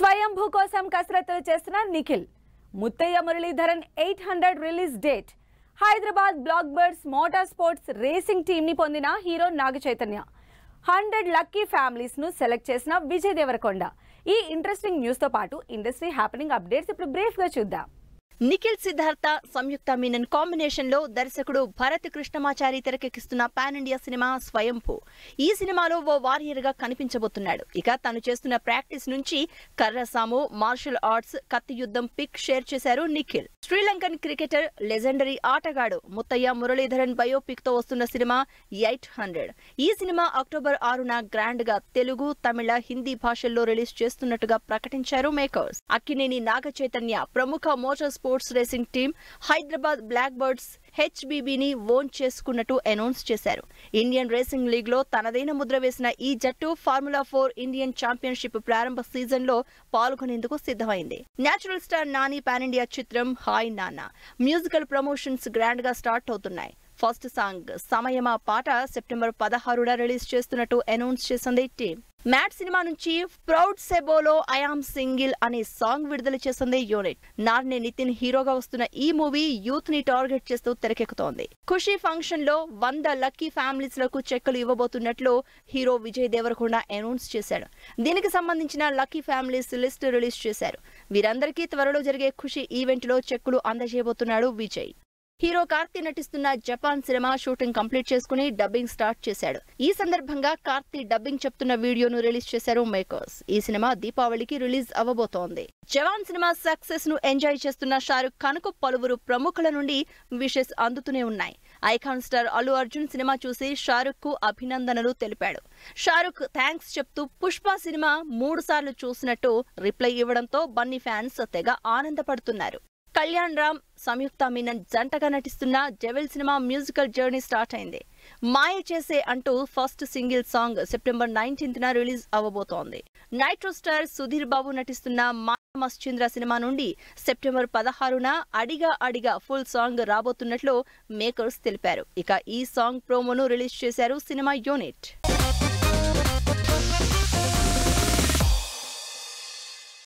స్వయంభూ కోసం కసరత్తులు చేస్తున్న Nikhil Muttiah Muralitharan eight hundred release date Hyderabad black birds motor sports racing team ని పొందిన hero Naga Chaitanya hundred lucky families ను సెలెక్ట్ చేసిన విజయ్ దేవరకొండ ఈ ఇంట్రెస్టింగ్ న్యూస్ తో పాటు ఇండస్ట్రీ హ్యాపెనింగ్ అప్డేట్స్ ఇప్పుడు బ్రీఫ్ గా చూద్దాం నిఖిల్ సిద్ధార్థ సంయుక్త మీనన్ కాంబినేషన్ లో దర్శకుడు భరత్ కృష్ణమాచారి తెరకెక్కిస్తున్న పాన్ ఇండియా సినిమా స్వయంభూ ఈ సినిమాలో ఓ వారియర్ గా కనిపించబోతున్నాడు ఇక తను చేస్తున్న ప్రాక్టీస్ నుంచి కర్రసాము మార్షల్ ఆర్ట్స్ కత్తి యుద్ధం పిక్ షేర్ చేశారు నిఖిల్ శ్రీలంకన్ క్రికెటర్ లెజెండరీ ఆటగాడు ముత్తయ్య మురళీధరన్ బయోపిక్ తో వస్తున్న సినిమా ఎయిట్ హండ్రెడ్ ఈ సినిమా అక్టోబర్ ఆరున గ్రాండ్ గా తెలుగు తమిళ హిందీ భాషల్లో రిలీజ్ చేస్తున్నట్టుగా ప్రకటించారు మేకర్స్ అక్కినేని నాగ చైతన్య ప్రముఖ motor sports racing team Hyderabad black birds హెచ్బీబీని ఓన్ చేసుకున్నట్టు అనౌన్స్ చేశారు ఇండియన్ రేసింగ్ లీగ్ లో తనదైన ముద్ర వేసిన ఈ జట్టు ఫార్ములా ఫోర్ ఇండియన్ ఛాంపియన్షిప్ ప్రారంభ సీజన్ లో పాల్గొనేందుకు సిద్ధమైంది natural star Nani pan India చిత్రం hi Nanna musical promotions grand గా స్టార్ట్ అవుతున్నాయి ఫస్ట్ సాంగ్ సమయమా పాట సెప్టెంబర్ పదహారున రిలీజ్ చేస్తున్నట్టు అనౌన్స్ చేసింది టీం మ్యాట్ సినిమా నుంచి ప్రౌడ్ సెబోలో ఐఆమ్ సింగిల్ అనే సాంగ్ విడుదల చేసింది యూనిట్ నార్నే నితిన్ హీరోగా వస్తున్న ఈ మూవీ యూత్ ని టార్గెట్ చేస్తూ తెరకెక్కుతోంది ఖుషి ఫంక్షన్ లో వంద లక్కీ ఫ్యామిలీస్ లకు చెక్కులు ఇవ్వబోతున్నట్లు హీరో విజయ్ దేవరకొండ అనౌన్స్ చేశాడు దీనికి సంబంధించిన లక్కీ ఫ్యామిలీస్ లిస్ట్ రిలీజ్ చేశారు వీరందరికీ త్వరలో జరిగే ఖుషి ఈవెంట్ లో చెక్కులు అందజేయబోతున్నాడు విజయ్ హీరో కార్తీ నటిస్తున్న జపాన్ సినిమా షూటింగ్ కంప్లీట్ చేసుకుని డబ్బింగ్ స్టార్ట్ చేశాడు ఈ సందర్భంగా కార్తీ డబ్బింగ్ చెప్తున్న వీడియోను రిలీజ్ చేశారు మేకర్స్ ఈ సినిమా దీపావళికి రిలీజ్ అవ్వబోతోంది జవాన్ సినిమా సక్సెస్ ను ఎంజాయ్ చేస్తున్న షారుఖ్ ఖాన్ కు పలువురు ప్రముఖుల నుండి విషెస్ అందుతూనే ఉన్నాయి ఐకాన్ స్టార్ అల్లు అర్జున్ సినిమా చూసి షారుఖ్ కు అభినందనలు తెలిపాడు షారుఖ్ థ్యాంక్స్ చెప్తూ పుష్ప సినిమా మూడు సార్లు చూసినట్టు రిప్లై ఇవ్వడంతో బన్నీ ఫ్యాన్స్ తెగ ఆనందపడుతున్నారు కళ్యాణ్ రామ్ సంయుక్త మీనన్ జంటగా నటిస్తున్న డెవిల్ సినిమా మ్యూజికల్ జర్నీ స్టార్ట్ అయింది మాయ చేసే అంటూ first single song September nineteenth న రిలీజ్ అవ్వబోతోంది నైట్రో స్టార్ సుధీర్ బాబు నటిస్తున్న మాయ మశ్చంద్ర సినిమా నుండి సెప్టెంబర్ పదహారున అడిగా అడిగా ఫుల్ సాంగ్ రాబోతున్నట్లు మేకర్స్ తెలిపారు ఇక ఈ సాంగ్ ప్రోమోను రిలీజ్ చేశారు సినిమా యూనిట్